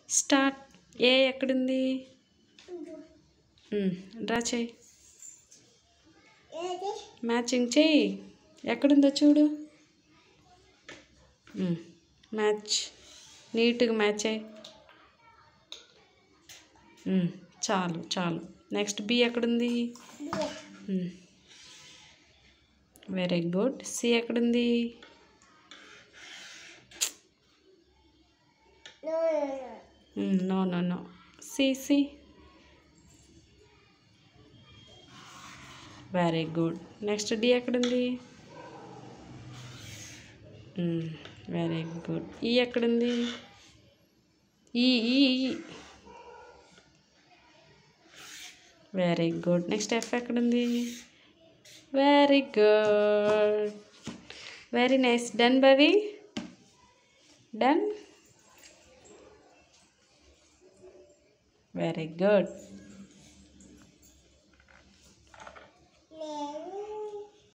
start ఏ ఎక్కడుంది draw చేయి matching చెయ్యి ఎక్కడుందో చూడు మ్యాచ్ నీట్గా మ్యాచ్ అయ్యి చాలు చాలు నెక్స్ట్ బి ఎక్కడుంది వెరీ గుడ్ సి ఎక్కడుంది no no no C C very good next D ఎక్కడుంది వెరీ గుడ్ ఈ ఎక్కడుంది E E very good next F ఎక్కడుంది very good very nice done బవి డన్ వెరీ గుడ్